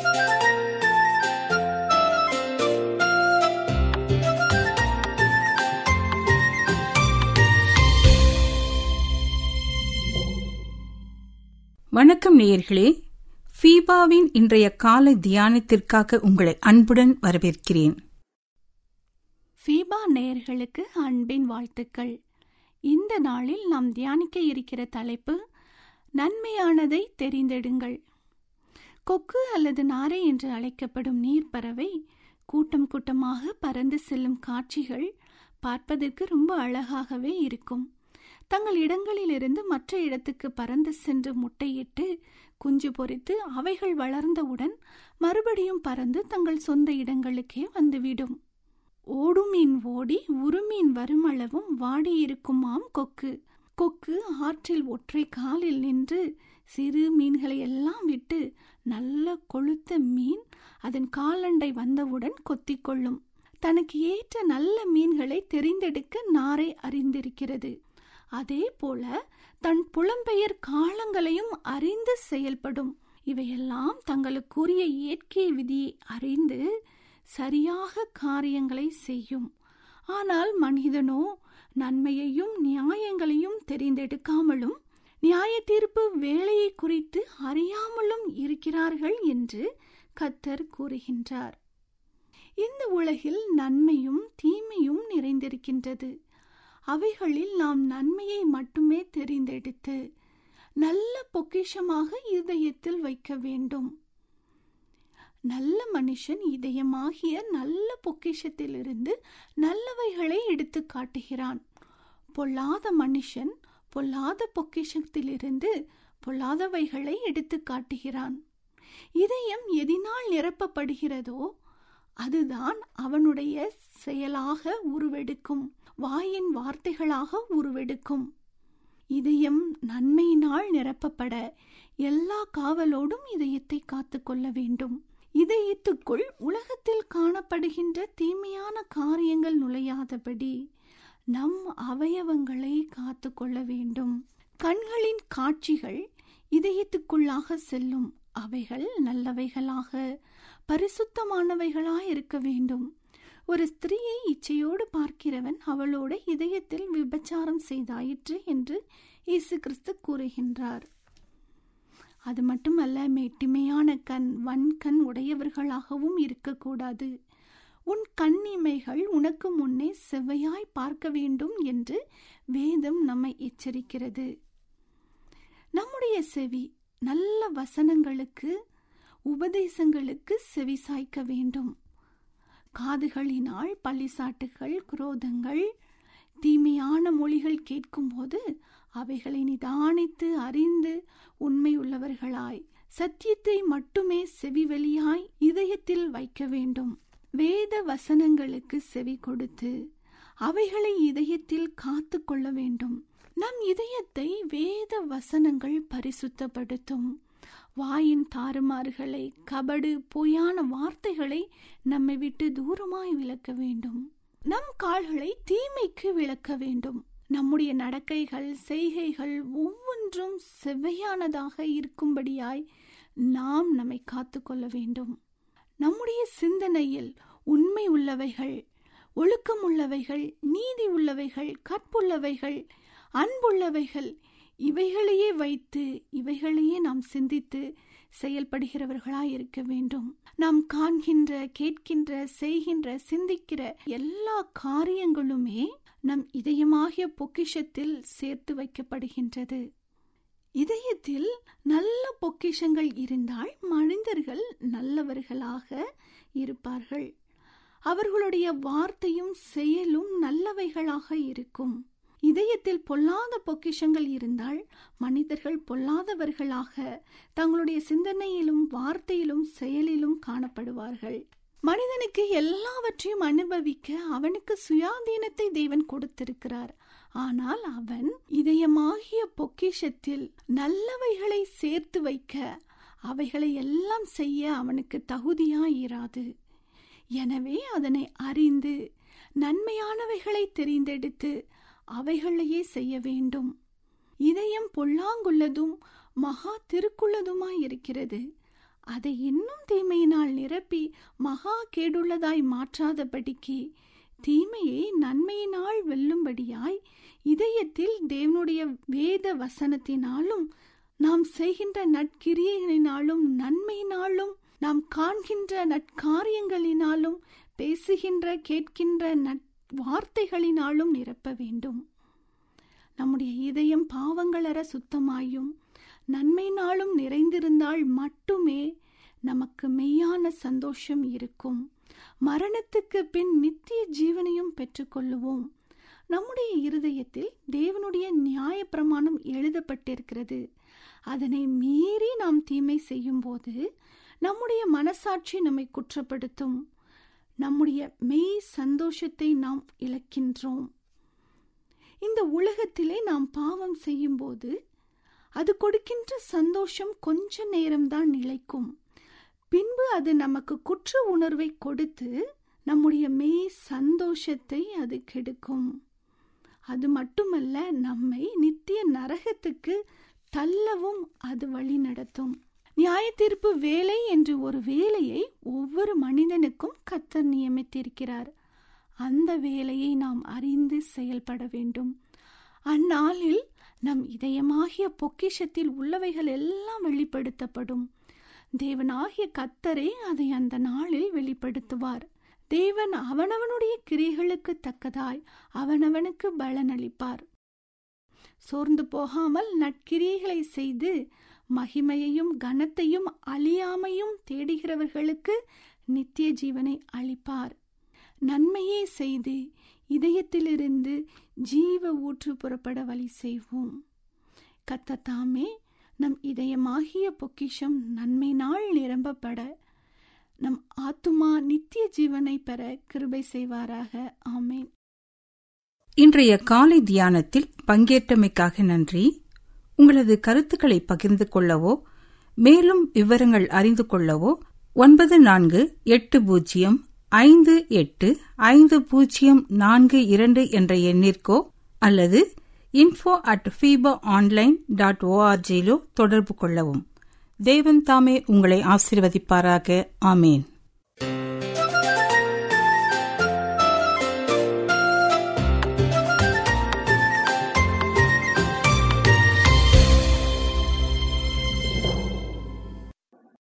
வணக்கம் நேயர்களே ஃபீபாவின் இன்றைய காலை தியானத்திற்காக உங்களை அன்புடன் வரவேற்கிறேன் ஃபீபா நேயர்களுக்கு அன்பின் வாழ்த்துக்கள் இந்த நாளில் நாம் தியானிக்க இருக்கிற தலைப்பு நன்மையானதை தெரிந்தெடுங்கள் கொக்கு அல்லது நாரை என்று அழைக்கப்படும் நீர்ப்பறவை கூட்டம் கூட்டமாக பறந்து செல்லும் காட்சிகள் பார்ப்பதற்கு ரொம்ப அழகாகவே இருக்கும் தங்கள் இடங்களிலிருந்து மற்ற இடத்துக்கு பறந்து சென்று முட்டையிட்டு குஞ்சு பொரித்து அவைகள் வளர்ந்தவுடன் மறுபடியும் பறந்து தங்கள் சொந்த இடங்களுக்கே வந்துவிடும் ஓடுமீன் ஓடி உருமீன் வருமளவும் வாடியிருக்குமாம் கொக்கு கொக்கு ஆற்றில் ஒற்றை காலில் நின்று சிறு மீன்களை எல்லாம் விட்டு நல்ல கொழுத்த மீன் அதன் காலண்டை வந்தவுடன் கொத்திக்கொள்ளும் தனக்கு ஏற்ற நல்ல மீன்களை தெரிந்தெடுக்க நாரை அறிந்திருக்கிறது அதே போல தன் புலம்பெயர் காலங்களையும் அறிந்து செயல்படும் இவையெல்லாம் தங்களுக்குரிய இயற்கை விதியை அறிந்து சரியாக காரியங்களை செய்யும் ஆனால் மனிதனோ நன்மையையும் நியாயங்களையும் தெரிந்தெடுக்காமலும் நியாய தீர்ப்பு வேலையை குறித்து அறியாமலும் இருக்கிறார்கள் என்று கத்தர் கூறுகின்றார் இந்த உலகில் நன்மையும் தீமையும் நிறைந்திருக்கின்றது அவைகளில் நாம் நன்மையை மட்டுமே தெரிந்தெடுத்து நல்ல பொக்கிஷமாக இதயத்தில் வைக்க வேண்டும் நல்ல மனுஷன் இதயமாகிய நல்ல பொக்கிஷத்திலிருந்து நல்லவைகளை எடுத்து காட்டுகிறான் பொல்லாத மனுஷன் பொல்லாத பொக்கிஷத்திலிருந்து பொல்லாதவைகளை எடுத்து காட்டுகிறான் இதயம் எதினால் நிரப்பப்படுகிறதோ அதுதான் அவனுடைய செயலாக உருவெடுக்கும் வாயின் வார்த்தைகளாக உருவெடுக்கும் இதயம் நன்மையினால் நிரப்பப்பட எல்லா காவலோடும் இதயத்தை காத்து கொள்ள வேண்டும் இதயத்துக்குள் உலகத்தில் காணப்படுகின்ற தீமையான காரியங்கள் நுழையாதபடி நம் அவயவங்களை காத்து கொள்ள வேண்டும் கண்களின் காட்சிகள் இதயத்துக்குள்ளாக செல்லும் அவைகள் நல்லவைகளாக பரிசுத்தமானவைகளாய் இருக்க வேண்டும் ஒரு ஸ்திரீயை இச்சையோடு பார்க்கிறவன் அவளோட இதயத்தில் விபச்சாரம் செய்தாயிற்று என்று இயேசு கிறிஸ்து கூறுகின்றார் அது மட்டுமல்ல மேட்டிமையான கண் வன்கண் உடையவர்களாகவும் இருக்கக்கூடாது உன் கண்ணிமைகள் உனக்கு முன்னே செவ்வையாய் பார்க்க வேண்டும் என்று வேதம் நம்மை எச்சரிக்கிறது நம்முடைய செவி நல்ல வசனங்களுக்கு உபதேசங்களுக்கு செவி சாய்க்க வேண்டும் காதுகளினால் பள்ளிசாட்டுகள் குரோதங்கள் தீமையான மொழிகள் கேட்கும்போது அவைகளை நிதானித்து அறிந்து உண்மை உள்ளவர்களாய் சத்தியத்தை மட்டுமே செவி வெளியாய் இதயத்தில் வைக்க வேண்டும் வேத வசனங்களுக்கு செவி கொடுத்து அவைகளை இதயத்தில் காத்து கொள்ள வேண்டும் நம் இதயத்தை வேத வசனங்கள் பரிசுத்தப்படுத்தும் வாயின் தாறுமாறுகளை கபடு பொய்யான வார்த்தைகளை நம்மை விட்டு தூரமாய் விளக்க வேண்டும் நம் கால்களை தீமைக்கு விளக்க வேண்டும் நம்முடைய நடக்கைகள் செய்கைகள் ஒவ்வொன்றும் செவ்வையானதாக இருக்கும்படியாய் நாம் நம்மை காத்து கொள்ள வேண்டும் நம்முடைய சிந்தனையில் உண்மை உள்ளவைகள் ஒழுக்கம் உள்ளவைகள் நீதி உள்ளவைகள் கற்புள்ளவைகள் அன்புள்ளவைகள் இவைகளையே வைத்து இவைகளையே நாம் சிந்தித்து செயல்படுகிறவர்களாய் இருக்க வேண்டும் நாம் காண்கின்ற கேட்கின்ற செய்கின்ற சிந்திக்கிற எல்லா காரியங்களுமே நம் இதயமாகிய பொக்கிஷத்தில் சேர்த்து வைக்கப்படுகின்றது இதயத்தில் நல்ல பொக்கிஷங்கள் இருந்தால் மனிதர்கள் நல்லவர்களாக இருப்பார்கள் அவர்களுடைய வார்த்தையும் செயலும் நல்லவைகளாக இருக்கும் இதயத்தில் பொல்லாத பொக்கிஷங்கள் இருந்தால் மனிதர்கள் பொல்லாதவர்களாக தங்களுடைய சிந்தனையிலும் வார்த்தையிலும் செயலிலும் காணப்படுவார்கள் மனிதனுக்கு எல்லாவற்றையும் அனுபவிக்க அவனுக்கு சுயாதீனத்தை தேவன் கொடுத்திருக்கிறார் ஆனால் அவன் இதயமாகிய பொக்கிஷத்தில் நல்லவைகளை சேர்த்து வைக்க அவைகளை எல்லாம் செய்ய அவனுக்கு தகுதியாயிராது எனவே அதனை அறிந்து நன்மையானவைகளை தெரிந்தெடுத்து அவைகளையே செய்ய வேண்டும் இதயம் பொல்லாங்குள்ளதும் மகா திருக்குள்ளதுமாய் இருக்கிறது அதை இன்னும் தீமையினால் நிரப்பி மகா கேடுள்ளதாய் மாற்றாதபடிக்கு தீமையை நன்மையினால் வெல்லும்படியாய் இதயத்தில் தேவனுடைய வேத வசனத்தினாலும் நாம் செய்கின்ற நற்கிரியைகளினாலும் நன்மையினாலும் நாம் காண்கின்ற நற்காரியங்களினாலும் பேசுகின்ற கேட்கின்ற நற் வார்த்தைகளினாலும் நிரப்ப வேண்டும் நம்முடைய இதயம் பாவங்களற சுத்தமாயும் நன்மையினாலும் நிறைந்திருந்தால் மட்டுமே நமக்கு மெய்யான சந்தோஷம் இருக்கும் மரணத்துக்கு பின் நித்திய ஜீவனையும் பெற்றுக்கொள்ளுவோம் நம்முடைய இருதயத்தில் தேவனுடைய நியாய பிரமாணம் எழுதப்பட்டிருக்கிறது அதனை மீறி நாம் தீமை செய்யும் போது நம்முடைய மனசாட்சி நம்மை குற்றப்படுத்தும் நம்முடைய மெய் சந்தோஷத்தை நாம் இழக்கின்றோம் இந்த உலகத்திலே நாம் பாவம் செய்யும்போது அது கொடுக்கின்ற சந்தோஷம் கொஞ்ச நேரம்தான் நிலைக்கும் பின்பு அது நமக்கு குற்ற உணர்வை கொடுத்து நம்முடைய மெய் சந்தோஷத்தை அது கெடுக்கும் அது மட்டுமல்ல நம்மை நித்திய நரகத்துக்கு தள்ளவும் அது வழி நடத்தும் நியாய தீர்ப்பு வேலை என்று ஒரு வேலையை ஒவ்வொரு மனிதனுக்கும் கத்தர் நியமித்திருக்கிறார் அந்த வேலையை நாம் அறிந்து செயல்பட வேண்டும் அந்நாளில் நம் இதயமாகிய பொக்கிஷத்தில் உள்ளவைகள் எல்லாம் வெளிப்படுத்தப்படும் தேவனாகிய கத்தரே அதை அந்த நாளில் வெளிப்படுத்துவார் தேவன் அவனவனுடைய கிரிகளுக்கு தக்கதாய் அவனவனுக்கு பலனளிப்பார் சோர்ந்து போகாமல் நட்கிரியைகளை செய்து மகிமையையும் கனத்தையும் அழியாமையும் தேடுகிறவர்களுக்கு நித்திய ஜீவனை அளிப்பார் நன்மையே செய்து இதயத்திலிருந்து ஜீவ ஊற்று புறப்பட வழி செய்வோம் கத்தத்தாமே நம் இதயமாகிய பொக்கிஷம் நன்மை நாள் நிரம்பப்பட நம் ஆத்துமா நித்திய ஜீவனை பெற கிருபை செய்வாராக ஆமேன் இன்றைய காலை தியானத்தில் பங்கேற்றமைக்காக நன்றி உங்களது கருத்துக்களை பகிர்ந்து கொள்ளவோ மேலும் விவரங்கள் அறிந்து கொள்ளவோ ஒன்பது நான்கு எட்டு பூஜ்ஜியம் ஐந்து எட்டு ஐந்து பூஜ்ஜியம் நான்கு இரண்டு என்ற எண்ணிற்கோ அல்லது info at FIFA online dot ஓஆர்ஜியிலோ தொடர்பு கொள்ளவும் தேவன் தாமே உங்களை ஆசிர்வதிப்பாராக ஆமேன்